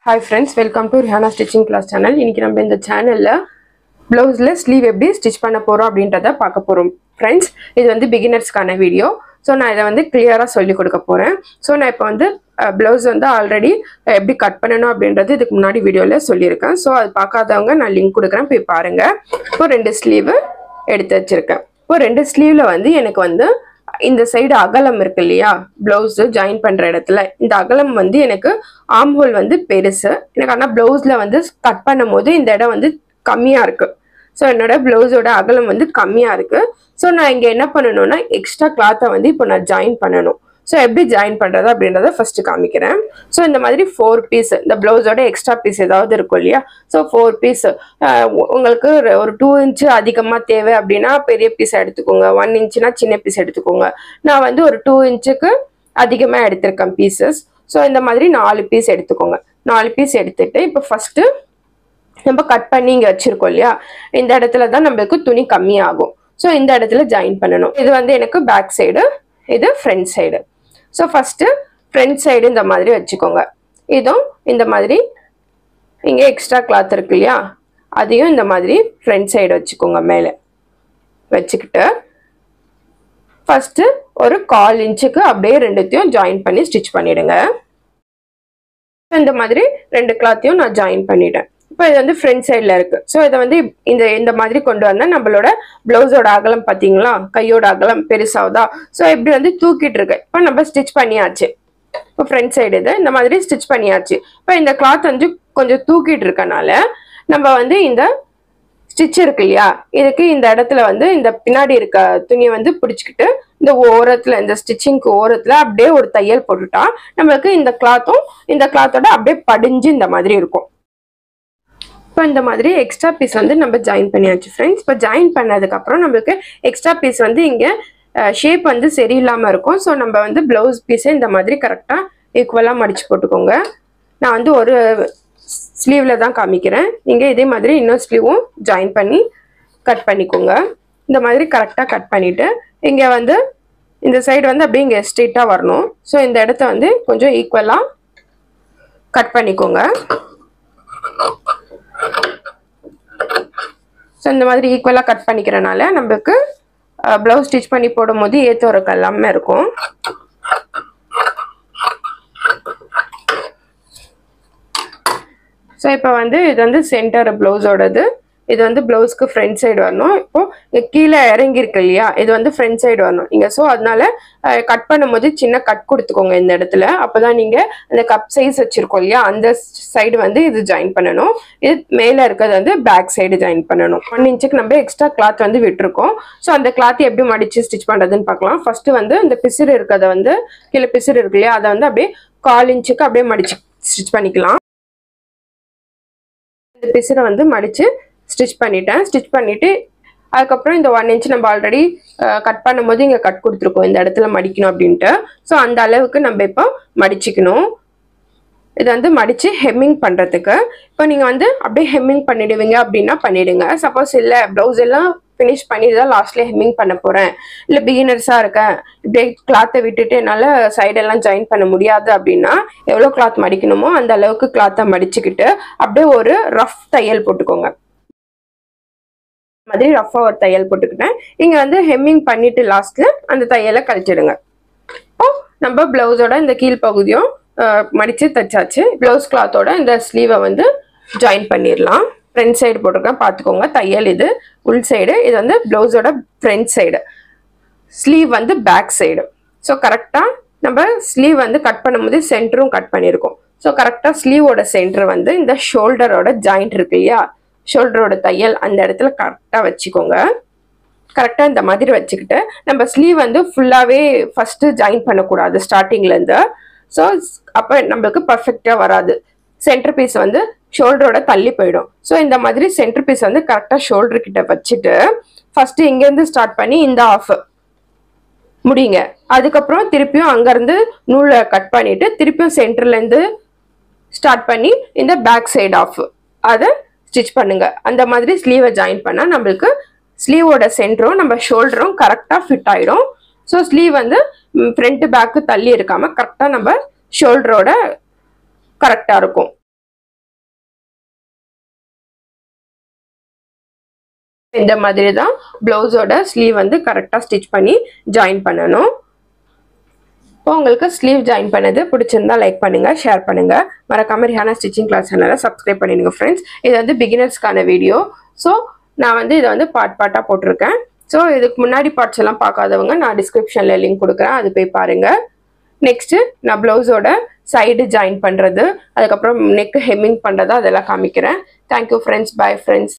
hi friends welcome to Rihana stitching class channel இன்னைக்கு நம்ம இந்த சேனலில் ப்ளவுஸில் ஸ்லீவ் எப்படி ஸ்டிச் பண்ண போகிறோம் அப்படின்றத பார்க்க போகிறோம் ஃப்ரெண்ட்ஸ் இது வந்து பிகினர்ஸ்க்கான வீடியோ ஸோ நான் இதை வந்து கிளியராக சொல்லி கொடுக்க போகிறேன் ஸோ நான் இப்போ வந்து ப்ளவுஸ் வந்து ஆல்ரெடி எப்படி கட் பண்ணணும் அப்படின்றது இதுக்கு முன்னாடி வீடியோவில் சொல்லியிருக்கேன் ஸோ அது பார்க்காதவங்க நான் லிங்க் கொடுக்குறேன் போய் பாருங்கள் இப்போ ரெண்டு ஸ்லீவு எடுத்து வச்சுருக்கேன் இப்போ ரெண்டு ஸ்லீவில் வந்து எனக்கு வந்து இந்த சைடு அகலம் இருக்கு இல்லையா பிளவுஸ் ஜாயின் பண்ற இடத்துல இந்த அகலம் வந்து எனக்கு ஆம் ஹோல் வந்து பெருசு எனக்கு ஆனால் பிளவுஸ்ல வந்து கட் பண்ணும் போது இந்த இடம் வந்து கம்மியா இருக்கு ஸோ என்னோட பிளவுஸோட அகலம் வந்து கம்மியா இருக்கு ஸோ நான் இங்க என்ன பண்ணணும்னா எக்ஸ்ட்ரா கிளாத்தை வந்து இப்போ நான் ஜாயின் பண்ணணும் ஸோ எப்படி ஜாயின் பண்ணுறது அப்படின்றத ஃபர்ஸ்ட் காமிக்கிறேன் ஸோ இந்த மாதிரி ஃபோர் பீஸ் இந்த ப்ளவுஸோட எக்ஸ்ட்ரா பீஸ் ஏதாவது இருக்கும் இல்லையா ஸோ ஃபோர் பீஸ் உங்களுக்கு ஒரு- ஒரு டூ இன்ச்சு அதிகமாக தேவை அப்படின்னா பெரிய பீஸ் எடுத்துக்கோங்க ஒன் இன்ச்சுனா சின்ன பீஸ் எடுத்துக்கோங்க நான் வந்து ஒரு டூ இன்ச்சுக்கு அதிகமாக எடுத்திருக்கேன் பீசஸ் ஸோ இந்த மாதிரி நாலு பீஸ் எடுத்துக்கோங்க நாலு பீஸ் எடுத்துட்டு இப்போ ஃபர்ஸ்ட் நம்ம கட் பண்ணி இங்கே வச்சிருக்கோம் இல்லையா இந்த இடத்துல தான் நம்மளுக்கு துணி கம்மியாகும் ஸோ இந்த இடத்துல ஜாயின் பண்ணணும் இது வந்து எனக்கு பேக் சைடு இது front side so first front side இந்த மாதிரி வச்சுக்கோங்க இதுவும் இந்த மாதிரி இங்கே எக்ஸ்ட்ரா கிளாத் இருக்கு இல்லையா அதையும் இந்த மாதிரி ஃப்ரண்ட் சைடு வச்சுக்கோங்க மேலே வச்சுக்கிட்டு ஃபஸ்ட்டு ஒரு கால் இன்ச்சுக்கு அப்படியே ரெண்டுத்தையும் ஜாயின் பண்ணி ஸ்டிச் பண்ணிடுங்க இந்த மாதிரி ரெண்டு கிளாத்தையும் நான் ஜாயின் பண்ணிட்டேன் இப்போ இது வந்து ஃப்ரண்ட் சைடில் இருக்கு ஸோ இதை வந்து இந்த இந்த மாதிரி கொண்டு வந்தால் நம்மளோட பிளவுஸோட அகலம் பார்த்தீங்களா கையோட அகலம் பெருசாகுதா ஸோ இப்படி வந்து தூக்கிட்டு இருக்கு இப்போ நம்ம ஸ்டிச் பண்ணியாச்சு இப்போ ஃப்ரண்ட் சைடு இது இந்த மாதிரி ஸ்டிச் பண்ணியாச்சு இப்போ இந்த கிளாத் வந்து கொஞ்சம் தூக்கிட்டு இருக்கனால நம்ம வந்து இந்த ஸ்டிச் இருக்கு இல்லையா இதுக்கு இந்த இடத்துல வந்து இந்த பின்னாடி இருக்க துணியை வந்து பிடிச்சிக்கிட்டு இந்த ஓரத்துல இந்த ஸ்டிச்சிங்க்கு ஓரத்துல அப்படியே ஒரு தையல் போட்டுட்டா நம்மளுக்கு இந்த கிளாத்தும் இந்த கிளாத்தோட அப்படியே படிஞ்சு இந்த மாதிரி இருக்கும் இப்போ இந்த மாதிரி எக்ஸ்ட்ரா பீஸ் வந்து நம்ம ஜாயின் பண்ணியாச்சு ஃப்ரெண்ட்ஸ் இப்போ ஜாயின் பண்ணதுக்கு அப்புறம் நம்மளுக்கு எக்ஸ்ட்ரா பீஸ் வந்து இங்க ஷேப் வந்து சரியில்லாம இருக்கும் ஸோ நம்ம வந்து பிளவுஸ் பீஸை இந்த மாதிரி கரெக்டாக ஈக்குவலாக மடிச்சு போட்டுக்கோங்க நான் வந்து ஒரு ஸ்லீவ்ல தான் காமிக்கிறேன் நீங்கள் இதே மாதிரி இன்னொரு ஸ்லீவும் ஜாயின் பண்ணி கட் பண்ணிக்கோங்க இந்த மாதிரி கரெக்டாக கட் பண்ணிவிட்டு இங்கே வந்து இந்த சைடு வந்து அப்படியே இங்கே ஸ்ட்ரெயிட்டாக வரணும் ஸோ இந்த இடத்த வந்து கொஞ்சம் ஈக்குவலாக கட் பண்ணிக்கோங்க ஸோ இந்த மாதிரி ஈக்குவலாக கட் பண்ணிக்கிறனால நம்மளுக்கு ப்ளவுஸ் ஸ்டிச் பண்ணி போடும்போது ஏற்ற ஒரு எல்லாமே இருக்கும் ஸோ இப்போ வந்து இது வந்து சென்டர் ப்ளவுஸோடது இது வந்து ப்ளவுஸ்க்கு ஃப்ரண்ட் சைடு வரணும் இப்போ இங்க கீழே இறங்கி இருக்கு இல்லையா இது வந்து ஃப்ரண்ட் சைடு வரணும் இங்க ஸோ அதனால கட் பண்ணும்போது சின்ன கட் கொடுத்துக்கோங்க இந்த இடத்துல அப்பதான் நீங்க அந்த கப் சைஸ் வச்சிருக்கோம் இல்லையா அந்த சைடு வந்து இது ஜாயின் பண்ணணும் இது மேலே இருக்கிறது வந்து பேக் சைடு ஜாயின் பண்ணணும் ஒன் இன்ச்சுக்கு நம்ம எக்ஸ்ட்ரா கிளாத் வந்து விட்டுருக்கோம் ஸோ அந்த கிளாத் எப்படி மடிச்சு ஸ்டிச் பண்றதுன்னு பார்க்கலாம் ஃபர்ஸ்ட் வந்து இந்த பிசிறு இருக்கிறத வந்து கீழே பிசிறு இருக்கு இல்லையா அதை வந்து அப்படியே கால் இன்ச்சுக்கு அப்படியே மடிச்சு ஸ்டிச் பண்ணிக்கலாம் இந்த பிசிறை வந்து மடிச்சு ஸ்டிச் பண்ணிட்டேன் ஸ்டிச் பண்ணிட்டு அதுக்கப்புறம் இந்த ஒன் இன்ச் நம்ம ஆல்ரெடி கட் பண்ணும்போது இங்கே கட் கொடுத்துருக்கோம் இந்த இடத்துல மடிக்கணும் அப்படின்ட்டு ஸோ அந்த அளவுக்கு நம்ம இப்போ மடிச்சுக்கணும் இது வந்து மடிச்சு ஹெம்மிங் பண்ணுறதுக்கு இப்போ நீங்கள் வந்து அப்படியே ஹெம்மிங் பண்ணிடுவீங்க அப்படின்னா பண்ணிடுங்க சப்போஸ் இல்லை ப்ளவுஸ் எல்லாம் ஃபினிஷ் பண்ணிட்டு தான் லாஸ்ட்ல ஹெம்மிங் பண்ண போகிறேன் இல்லை பிகினர்ஸாக இருக்கேன் இப்படியே கிளாத்தை விட்டுட்டு என்னால் சைடெல்லாம் ஜாயின் பண்ண முடியாது அப்படின்னா எவ்வளோ கிளாத் மடிக்கணுமோ அந்த அளவுக்கு கிளாத்தை மடிச்சுக்கிட்டு அப்படியே ஒரு ரஃப் தையல் போட்டுக்கோங்க மாதிரி ரஃபாக ஒரு தையல் போட்டுக்கிட்டேன் இங்கே வந்து ஹெம்மிங் பண்ணிட்டு லாஸ்ட்ல அந்த தையலை கழிச்சிடுங்க இப்போ நம்ம பிளவுஸோட இந்த கீழ் பகுதியும் அஹ், மடிச்சு தைச்சாச்சு பிளவுஸ் கிளாத்தோட இந்த ஸ்லீவை வந்து ஜாயின் பண்ணிடலாம் ஃப்ரண்ட் சைடு போட்டிருக்கேன் பார்த்துக்கோங்க தையல் இது உள் சைடு இது வந்து பிளவுஸோட ஃப்ரண்ட் சைடு ஸ்லீவ் வந்து பேக் சைடு ஸோ கரெக்டாக நம்ம ஸ்லீவ் வந்து கட் பண்ணும்போது சென்டரும் கட் பண்ணியிருக்கோம் ஸோ கரெக்டாக ஸ்லீவோட சென்டர் வந்து இந்த ஷோல்டரோட ஜாயிண்ட் இருக்கு இல்லையா ஷோல்டரோட தையல் அந்த இடத்துல கரெக்டாக வச்சுக்கோங்க கரெக்டாக இந்த மாதிரி வச்சுக்கிட்டு நம்ம ஸ்லீவ் வந்து ஃபுல்லாகவே ஃபஸ்ட்டு ஜாயின் பண்ணக்கூடாது ஸ்டார்டிங்லேருந்து ஸோ அப்போ நம்மளுக்கு பர்ஃபெக்டாக வராது சென்டர் பீஸ் வந்து ஷோல்டரோட தள்ளி போயிடும் ஸோ இந்த மாதிரி சென்டர் பீஸ் வந்து கரெக்டாக ஷோல்டர் கிட்ட வச்சுட்டு ஃபஸ்ட்டு இங்கேருந்து ஸ்டார்ட் பண்ணி இந்த ஆஃப் முடிங்க அதுக்கப்புறம் திருப்பியும் அங்கேருந்து நூலை கட் பண்ணிட்டு திருப்பியும் சென்டர்லேருந்து ஸ்டார்ட் பண்ணி இந்த பேக் சைடு ஆஃப் அதை ஸ்டிச் பண்ணுங்க அந்த மாதிரி ஸ்லீவை ஜாயின் பண்ணால் நம்மளுக்கு ஸ்லீவோட சென்டரும் நம்ம ஷோல்டரும் கரெக்டாக ஃபிட் ஆயிடும் ஸோ ஸ்லீவ் வந்து ஃப்ரண்ட் பேக்கு தள்ளி இருக்காம கரெக்டாக நம்ம ஷோல்டரோட கரெக்டாக இருக்கும் இந்த மாதிரி தான் ப்ளவுஸோட ஸ்லீவ் வந்து கரெக்டாக ஸ்டிச் பண்ணி ஜாயின் பண்ணணும் இப்போ உங்களுக்கு ஸ்லீவ் ஜாயின் பண்ணது பிடிச்சிருந்தா லைக் பண்ணுங்க ஷேர் பண்ணுங்க மறக்காம ரிஹானா ஸ்டிச்சிங் கிளாஸ் சேனலை சப்ஸ்கிரைப் பண்ணிடுங்க ஃப்ரெண்ட்ஸ் இது வந்து பிகினர்ஸ்க்கான வீடியோ ஸோ நான் வந்து இதை வந்து பார்ட் பார்ட்டாக போட்டிருக்கேன் ஸோ இதுக்கு முன்னாடி பார்ட்ஸ் எல்லாம் பார்க்காதவங்க நான் டிஸ்கிரிப்ஷனில் லிங்க் கொடுக்குறேன் அது போய் பாருங்க நெக்ஸ்ட்டு நான் ப்ளவுஸோட சைடு ஜாயின் பண்ணுறது அதுக்கப்புறம் நெக் ஹெம்மிங் பண்ணுறது அதெல்லாம் காமிக்கிறேன் தேங்க்யூ ஃப்ரெண்ட்ஸ் பை ஃப்ரெண்ட்ஸ்